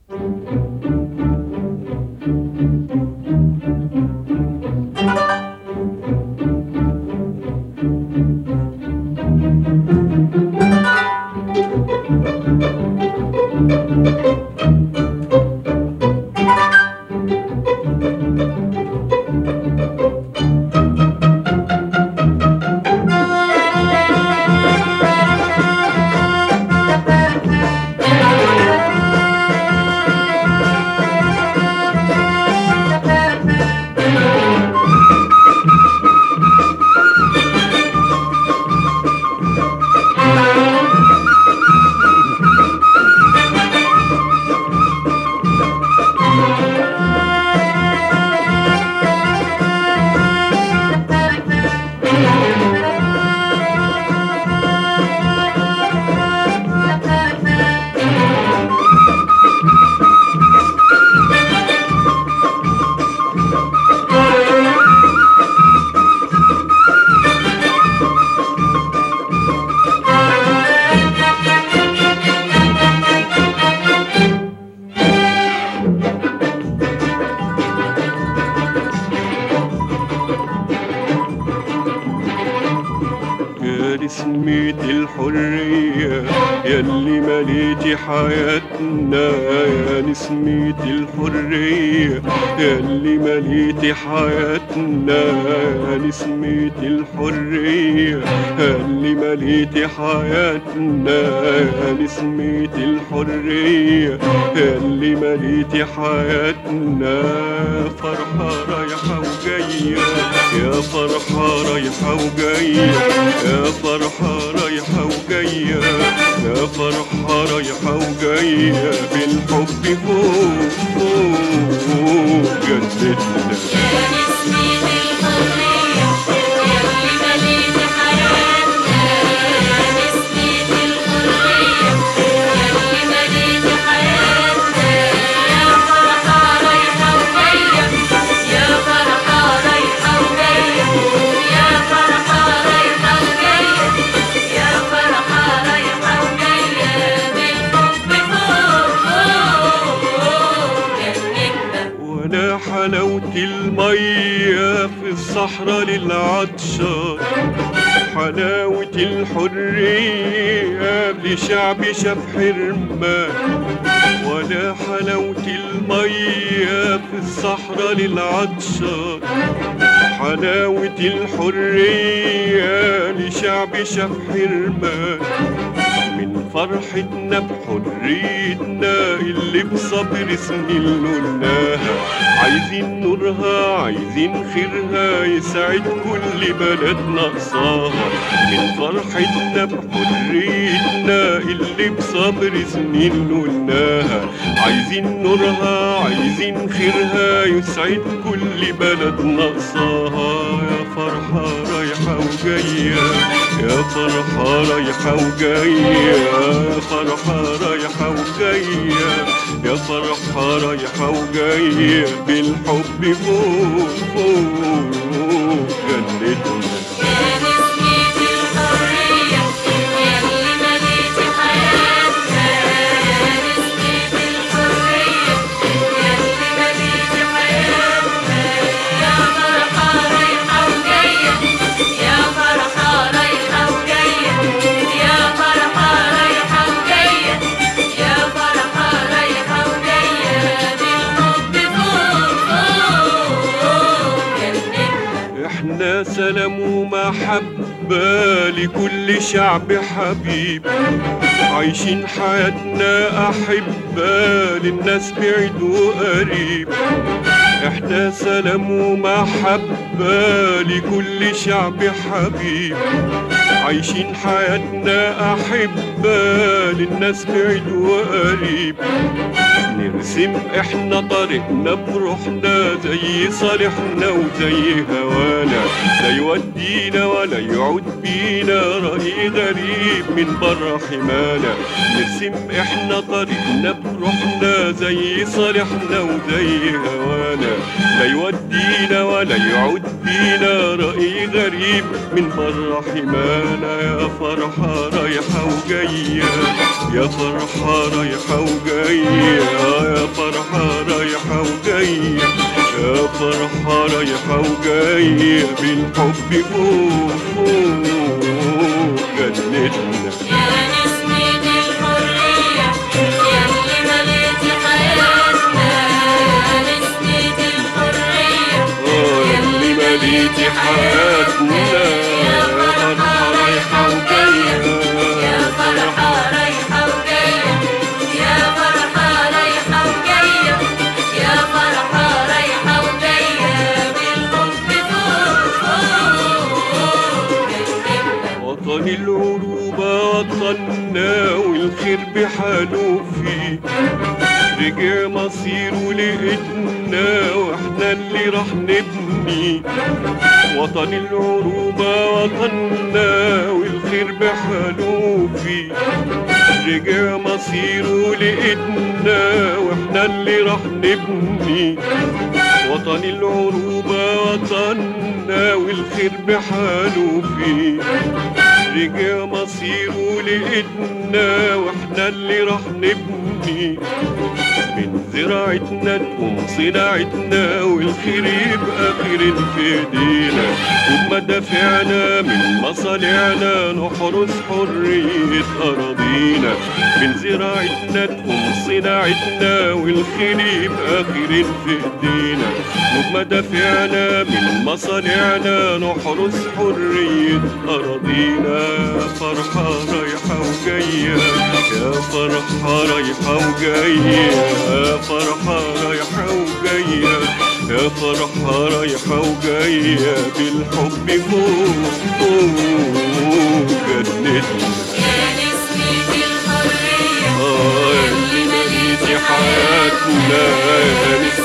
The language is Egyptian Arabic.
يا نسمة الحرية يلي مليتي حياتنا يا نسمة الحرية يلي مليتي حياتنا يا نسمة الحرية يلي مليتي حياتنا يا نسمة الحرية يلي مليتي حياتنا فرحة رايحة وجاية يا فرحة رايحة وجاية يا فرحة رايحة وجاية يا فرحة رايحة وجاية بالحب فوق فوق جنتنا يا نسمة الحرية يلي مليت حياتنا يا نسمة الحرية يلي مليت حياتنا يا فرحة رايحة وجاية يا فرحة رايحة وجاية يا فرحة رايحة وجاية يا فرحة رايحة وجاية بالحب فوق فوق جنتنا ولا حلاوة المية في الصحراء للعطشان حلاوة الحرية لشعب شاف حرمان ولا حلاوة المية في الصحراء للعطشان حلاوة الحرية لشعب شاف حرمان من فرحتنا بحريتنا اللي بصبر سنين نولناها عايزين نورها عايزين خيرها يسعد كل بلد ناقصاها من فرحتنا بحريتنا اللي بصبر سنين نولناها عايزين نورها عايزين خيرها يسعد كل بلد ناقصاها يا فرحة رايحة وجاية يا فرحة رايحة وجاية يا فرحة رايحة وجاية يا فرحة رايحة وجاية بالحب فوق فوق جنتنا يا نسمة الحرية يلي مليت حياتنا يا نسمة الحرية يلي مليت حياتنا يا فرحة رايحة وجاية يا فرحة رايحة وجاية يا فرحة رايحة وجاية يا فرحة رايحة وجاية بالحب فوق فوق جنتنا احنا سلام ومحبة لكل شعب حبيب عايشين حياتنا أحبة للناس بعيد وقريب احنا سلام ومحبة لكل شعب حبيب عايشين حياتنا أحبة للناس بعيد وقريب نرسم احنا طريقنا بروحنا زي صالحنا وزي هوانا لا يودينا ولا يعود بينا رأي غريب من برا حمانا نرسم احنا طريقنا بروحنا زي صالحنا وزي هوانا لا يودينا ولا يعود بينا رأي غريب من برا حمانا يا فرحة رايحة وجاية يا فرحة رايحة وجاية يا رايحة وجاية بالحب فوق فوق جنتنا يا نسمة الحرية ياللي مليتي حياتنا يا نسمة الحرية اه اللي مليتي حياتنا يا فرحة رايحة وجاية يا فرحة فرحة رايحة وجاية يا فرحة رايحة وجاية يا فرحة رايحة وجاية بالحب فوق فوق جنتنا وطن العروبة وطننا والخير بحاله فيه رجع مصيره لقيتنا واحنا اللي راح نبني وطن العروبة وطننا والخير بحاله فيه رجع مصيره لقيتنا واحنا اللي راح نبني وطن العروبة وطننا والخير بحاله فيه رجع مصيره لإيدنا واحنا اللي راح نبني من زراعتنا تقوم صناعتنا والخير يبقى خير في ايدينا وبمدافعنا من مصانعنا نحرس حرية أراضينا من زراعتنا تقوم صناعتنا والخير يبقى خير في ايدينا وبمدافعنا من مصانعنا نحرس حرية أراضينا فرحة رايحة وجاية يا فرحة رايحة وجاية يا فرحة رايحة وجاية يا فرحة رايحة وجاية بالحب فوق فوق جنتنا يا نسمة الحرية آه اللي مليتي حياتنا يا نسمة